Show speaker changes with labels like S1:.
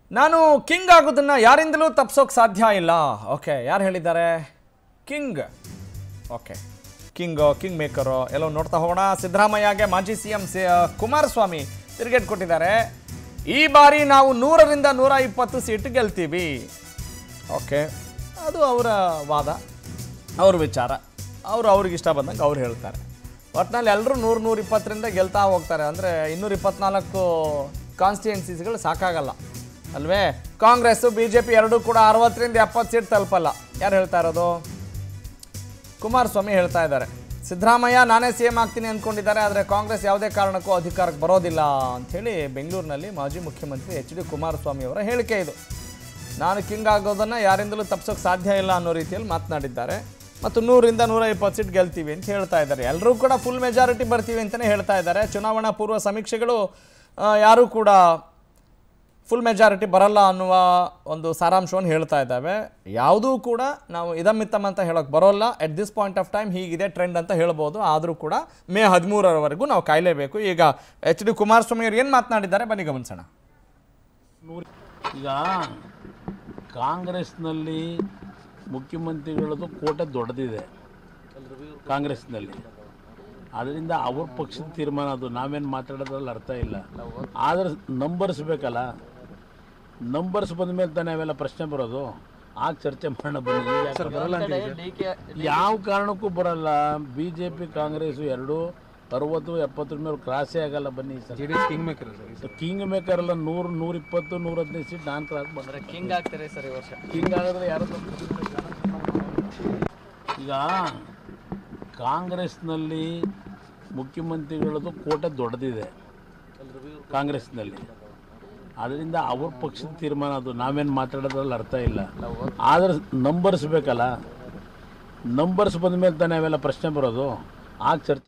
S1: ನಾನು ಕಿಂಗ್ ಆಗೋದನ್ನ ಯಾರಿಂದಲೂ ತಪ್ಸೋಕೆ ಸಾಧ್ಯ ಇಲ್ಲ ಓಕೆ ಯಾರು ಹೇಳಿದ್ದಾರೆ king okay king king maker ಎಲ್ಲೋ ನೋಡ್ತಾ ಹೋಗೋಣ ಸಿದ್ದರಾಮಯ್ಯಗೆ ಮಾಜಿ ಸಿ ಎಂ ಸಿ ಕುಮಾರಸ್ವಾಮಿ ತಿರುಗೇಟ್ ಕೊಟ್ಟಿದ್ದಾರೆ ಈ ಬಾರಿ ನಾವು ನೂರರಿಂದ ನೂರ ಇಪ್ಪತ್ತು ಸೀಟ್ ಗೆಲ್ತೀವಿ ಓಕೆ ಅದು ಅವರ ವಾದ ಅವ್ರ ವಿಚಾರ ಅವರು ಅವ್ರಿಗೆ ಇಷ್ಟ ಬಂದಂಗೆ ಅವ್ರು ಹೇಳ್ತಾರೆ ಒಟ್ನಲ್ಲಿ ಎಲ್ಲರೂ ನೂರು ನೂರ ಇಪ್ಪತ್ತರಿಂದ ಗೆಲ್ತಾ ಹೋಗ್ತಾರೆ ಅಂದರೆ ಇನ್ನೂರ ಇಪ್ಪತ್ನಾಲ್ಕು ಕಾನ್ಸ್ಟಿಟ್ಯೂನ್ಸೀಸ್ಗಳು ಸಾಕಾಗಲ್ಲ ಅಲ್ವೇ ಕಾಂಗ್ರೆಸ್ಸು ಬಿ ಜೆ ಪಿ ಎರಡೂ ಕೂಡ ಅರವತ್ತರಿಂದ ಎಪ್ಪತ್ತು ಸೀಟ್ ತಲುಪಲ್ಲ ಯಾರು ಹೇಳ್ತಾ ಇರೋದು ಕುಮಾರಸ್ವಾಮಿ ಹೇಳ್ತಾ ಇದ್ದಾರೆ ಸಿದ್ದರಾಮಯ್ಯ ನಾನೇ ಸಿ ಎಂ ಆಗ್ತೀನಿ ಅಂದ್ಕೊಂಡಿದ್ದಾರೆ ಆದರೆ ಕಾಂಗ್ರೆಸ್ ಯಾವುದೇ ಕಾರಣಕ್ಕೂ ಅಧಿಕಾರಕ್ಕೆ ಬರೋದಿಲ್ಲ ಅಂಥೇಳಿ ಬೆಂಗಳೂರಿನಲ್ಲಿ ಮಾಜಿ ಮುಖ್ಯಮಂತ್ರಿ ಎಚ್ ಡಿ ಕುಮಾರಸ್ವಾಮಿ ಅವರ ಹೇಳಿಕೆ ಇದು ನಾನು ಕಿಂಗ್ ಆಗೋದನ್ನು ಯಾರಿಂದಲೂ ತಪ್ಸೋಕೆ ಸಾಧ್ಯ ಇಲ್ಲ ಅನ್ನೋ ರೀತಿಯಲ್ಲಿ ಮಾತನಾಡಿದ್ದಾರೆ ಮತ್ತು ನೂರಿಂದ ನೂರ ಇಪ್ಪತ್ತು ಸೀಟ್ ಗೆಲ್ತೀವಿ ಅಂತ ಹೇಳ್ತಾ ಇದ್ದಾರೆ ಎಲ್ಲರೂ ಕೂಡ ಫುಲ್ ಮೆಜಾರಿಟಿ ಬರ್ತೀವಿ ಅಂತಲೇ ಹೇಳ್ತಾ ಇದ್ದಾರೆ ಚುನಾವಣಾ ಪೂರ್ವ ಸಮೀಕ್ಷೆಗಳು ಆ, ಯಾರೂ ಕೂಡ ಫುಲ್ ಮೆಜಾರಿಟಿ ಬರಲ್ಲ ಅನ್ನುವ ಒಂದು ಸಾರಾಂಶವನ್ನು ಹೇಳ್ತಾ ಇದ್ದಾವೆ ಯಾವುದೂ ಕೂಡ ನಾವು ಇದಮ್ಮಿತ್ತಮ್ ಅಂತ ಹೇಳೋಕೆ ಬರೋಲ್ಲ at this point of time ಹೀಗಿದೆ ಟ್ರೆಂಡ್ ಅಂತ ಹೇಳ್ಬೋದು ಆದರೂ ಕೂಡ ಮೇ ಹದಿಮೂರರವರೆಗೂ ನಾವು ಕಾಯಲೇಬೇಕು ಈಗ ಎಚ್ ಡಿ ಕುಮಾರಸ್ವಾಮಿ ಅವರು ಏನು ಮಾತನಾಡಿದ್ದಾರೆ ಬನ್ನಿ ಗಮನಿಸೋಣ
S2: ಈಗ ಕಾಂಗ್ರೆಸ್ನಲ್ಲಿ ಮುಖ್ಯಮಂತ್ರಿಗಳದ್ದು ಕೋಟೆ ದೊಡ್ಡದಿದೆ ಕಾಂಗ್ರೆಸ್ನಲ್ಲಿ ಅದರಿಂದ ಅವ್ರ ಪಕ್ಷದ ತೀರ್ಮಾನ ಅದು ನಾವೇನು ಮಾತಾಡೋದ್ರಲ್ಲಿ ಅರ್ಥ ಇಲ್ಲ ಆದರೆ ನಂಬರ್ಸ್ ಬೇಕಲ್ಲ ನಂಬರ್ಸ್ ಬಂದ ಮೇಲೆ ತಾನೇ ಅವೆಲ್ಲ ಪ್ರಶ್ನೆ ಬರೋದು ಆಗ ಚರ್ಚೆ ಮಾಡೋಣ ಬನ್ನಿ ಈಗ ಯಾಕೆ ಬರಲ್ಲ ಅಂತೀರಿ? ಯಾವ ಕಾರಣಕ್ಕೂ ಬರಲ್ಲ ಬಿ ಜೆ ಪಿ ಕಾಂಗ್ರೆಸ್ಸು ಎರಡು ಅರವತ್ತು ಎಪ್ಪತ್ತರ ಮೇಲೆ ಕ್ರಾಸೇ ಆಗಲ್ಲ ಬನ್ನಿ sir
S3: J D S king maker sir
S2: king maker ಎಲ್ಲ ನೂರು ನೂರಿಪ್ಪತ್ತು ನೂರ ಹದಿನೈದು ಸೀಟ್ ನಾನು ಕ್ರಾಸ್ ಬಂದರೆ
S3: ಕಿಂಗ್ ಆಗ್ತಾರೆ ಸರ್ ಈ ವರ್ಷ
S2: ಕಿಂಗ್ ಆಗಿದ್ರೆ ಯಾರು ಈಗ ಕಾಂಗ್ರೆಸ್ನಲ್ಲಿ ಮುಖ್ಯಮಂತ್ರಿಗಳದ್ದು ಕೋಟೆ ದೊಡ್ಡದಿದೆ ಕಾಂಗ್ರೆಸ್ನಲ್ಲಿ ಅದರಿಂದ ಅವ್ರ ಪಕ್ಷದ ತೀರ್ಮಾನ ಅದು ನಾವೇನು ಮಾತಾಡೋದ್ರಲ್ಲಿ ಅರ್ಥ ಇಲ್ಲ ಆದರೆ ನಂಬರ್ಸ್ ಬೇಕಲ್ಲ ನಂಬರ್ಸ್ ಬಂದ ಮೇಲೆ ತಾನೇ ಅವೆಲ್ಲ ಪ್ರಶ್ನೆ ಬರೋದು ಆಗ ಚರ್ಚೆ